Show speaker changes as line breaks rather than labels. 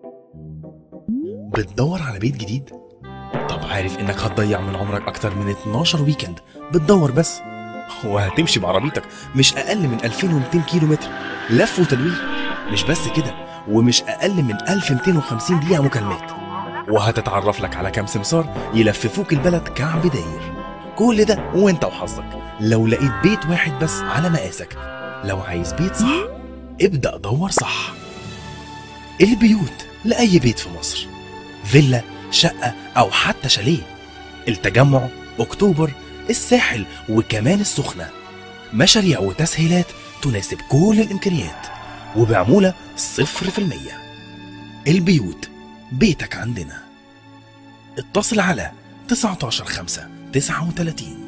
بتدور على بيت جديد؟ طب عارف انك هتضيع من عمرك اكتر من 12 ويكند بتدور بس وهتمشي بعربيتك مش اقل من 2200 كيلو متر لف وتدوير مش بس كده ومش اقل من 1250 دقيقة مكالمات وهتتعرف لك على كام سمسار يلففوك البلد كعب داير كل ده وانت وحظك لو لقيت بيت واحد بس على مقاسك لو عايز بيت صح ابدأ دور صح البيوت لأي بيت في مصر فيلا شقة أو حتى شاليه التجمع أكتوبر الساحل وكمان السخنة مشاريع وتسهيلات تناسب كل الإمكانيات وبعمولة صفر في المية البيوت بيتك عندنا اتصل على 19 5 39